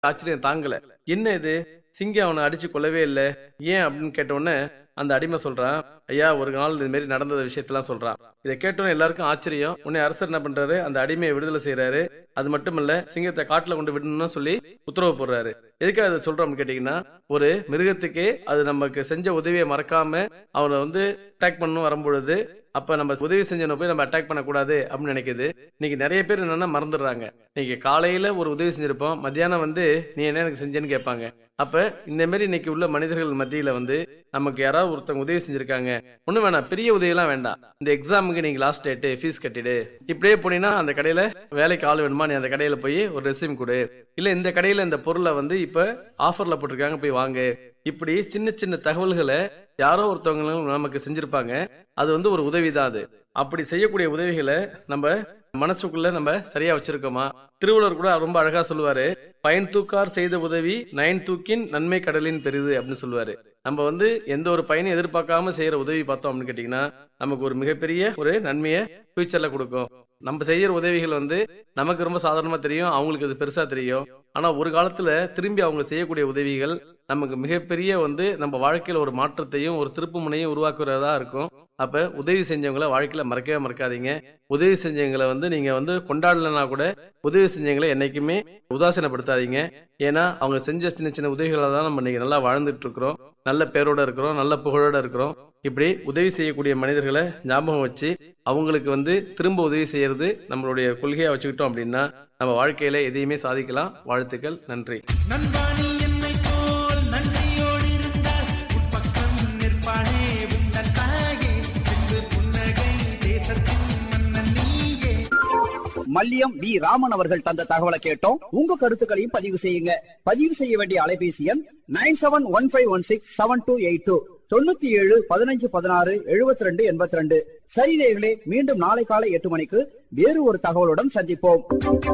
ஆச்சரியம் தாங்கல என்ன இது சிங்கம் அவனை அடிச்சு கொள்ளவே இல்லை ஏன் அப்படின்னு கேட்ட உடனே அந்த அடிமை சொல்றான் ஐயா ஒரு நாள் இது மாதிரி நடந்த விஷயத்தெல்லாம் சொல்றான் இதை கேட்டோன்னே எல்லாருக்கும் ஆச்சரியம் உடனே அரசர் என்ன பண்றாரு அந்த அடிமையை விடுதலை செய்யறாரு அது மட்டும் இல்ல சிங்கத்தை காட்டுல கொண்டு விடணும்னு சொல்லி உத்தரவு போடுறாரு எதுக்காக அதை சொல்றோம்னு கேட்டீங்கன்னா ஒரு மிருகத்துக்கே அது நமக்கு செஞ்ச உதவியை மறக்காம அவனை வந்து அட்டாக் பண்ணணும் வரும்பொழுது அப்ப நம்ம உதவி செஞ்சவனை போய் நம்ம அட்டாக் பண்ணக்கூடாது அப்படின்னு நினைக்குது இன்னைக்கு நிறைய பேர் என்னன்னா மறந்துடுறாங்க இன்னைக்கு காலையில ஒரு உதவி செஞ்சிருப்போம் மத்தியானம் வந்து நீ என்ன எனக்கு செஞ்சேன்னு கேட்பாங்க அப்ப இந்த மாதிரி இன்னைக்கு உள்ள மனிதர்கள் மத்தியில வந்து நமக்கு யாராவது ஒருத்தவங்க உதவி செஞ்சிருக்காங்க ஒண்ணும் வேணாம் பெரிய உதவியெல்லாம் வேண்டாம் இந்த எக்ஸாமுக்கு நீங்க லாஸ்ட் டேட்டு ஃபீஸ் கட்டிடு இப்படியே போனீங்கன்னா அந்த கடையில வேலைக்கு ஆள் வேணுமா நீ அந்த கடையில போய் ஒரு ரெசியூம் கொடு இல்ல இந்த கடையில இந்த பொருளை வந்து இப்ப ஆஃபர்ல போட்டிருக்காங்க போய் வாங்கு இப்படி சின்ன சின்ன தகவல்களை யாரோ ஒருத்தவங்க நமக்கு செஞ்சிருப்பாங்க அது வந்து ஒரு உதவி தான் அது அப்படி செய்யக்கூடிய உதவிகளை நம்ம மனசுக்குள்ள நம்ம சரியா வச்சிருக்கோமா திருவள்ளுவர் கூட ரொம்ப அழகா சொல்லுவாரு பயன் தூக்கார் செய்த உதவி நயன் தூக்கின் நன்மை கடலின் பெரிது அப்படின்னு சொல்லுவாரு நம்ம வந்து எந்த ஒரு பயனையும் எதிர்பார்க்காம செய்யற உதவி பார்த்தோம் அப்படின்னு கேட்டீங்கன்னா நமக்கு ஒரு மிகப்பெரிய ஒரு நன்மையை ஃபியூச்சர்ல கொடுக்கும் நம்ம செய்யற உதவிகள் வந்து நமக்கு ரொம்ப சாதாரணமா தெரியும் அவங்களுக்கு அது பெருசா தெரியும் ஆனா ஒரு காலத்துல திரும்பி அவங்க செய்யக்கூடிய உதவிகள் நமக்கு மிகப்பெரிய வந்து நம்ம வாழ்க்கையில ஒரு மாற்றத்தையும் ஒரு திருப்பு முனையும் உருவாக்குறதா இருக்கும் அப்ப உதவி செஞ்சவங்கள வாழ்க்கையில மறக்கவே மறக்காதீங்க உதவி செஞ்சவங்களை வந்து நீங்க வந்து கொண்டாடலனா கூட உதவி செஞ்சவங்களை என்னைக்குமே உதாசீனப்படுத்தாதீங்க ஏன்னா அவங்க செஞ்ச சின்ன சின்ன உதவிகளை தான் நம்ம இன்னைக்கு நல்லா வாழ்ந்துட்டு இருக்கிறோம் நல்ல பேரோட இருக்கிறோம் நல்ல புகழோட இருக்கிறோம் இப்படி உதவி செய்யக்கூடிய மனிதர்களை ஞாபகம் வச்சு அவங்களுக்கு வந்து திரும்ப உதவி செய்யறது நம்மளுடைய கொள்கையா வச்சுக்கிட்டோம் அப்படின்னா நம்ம வாழ்க்கையில எதையுமே சாதிக்கலாம் வாழ்த்துக்கள் நன்றி நண்பானி என்னை போல் நன்றியோடு இருந்தால் உன் பக்கம் நிற்பானே உந்தன் தாயே பின்பு புன்னகை தேசத்தின் மன்னன் நீயே மல்லியம் வி ராமன் அவர்கள் தந்த தகவலை கேட்டோம் உங்க கருத்துக்களையும் பதிவு செய்யுங்க பதிவு செய்ய வேண்டிய அலைபேசி எண் nine seven one five one six seven two eight two தொண்ணூத்தி ஏழு பதினஞ்சு பதினாறு எழுபத்தி ரெண்டு எண்பத்தி ரெண்டு சரி நேயர்களே மீண்டும் நாளை காலை எட்டு மணிக்கு வேறு ஒரு தகவலுடன் சந்திப்போம்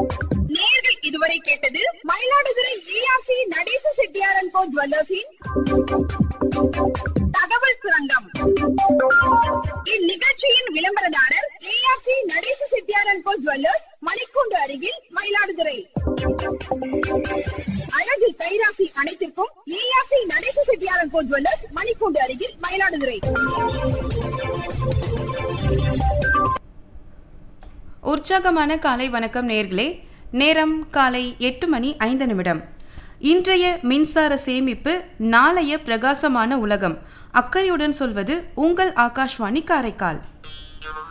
நேர்கள் இதுவரை கேட்டது மயிலாடுதுறை ஏஆர்சி நடேச செட்டியாரன் கோ ஜுவல்லர்ஸின் தகவல் சுரங்கம் இந்நிகழ்ச்சியின் விளம்பரதாரர் ஏஆர்சி நடேச செட்டியாரன் கோ ஜுவல்லர்ஸ் மணிக்கூண்டு அருகில் மயிலாடுதுறை அழகு கைராசி அனைத்திற்கும் ஏஆர்சி நடேச செட்டியாரன் கோ ஜுவல்லர்ஸ் மணிக்கூண்டு அருகில் மயிலாடுதுறை உற்சாகமான காலை வணக்கம் நேர்களே நேரம் காலை எட்டு மணி ஐந்து நிமிடம் இன்றைய மின்சார சேமிப்பு நாளைய பிரகாசமான உலகம் அக்கறையுடன் சொல்வது உங்கள் ஆகாஷ்வாணி காரைக்கால்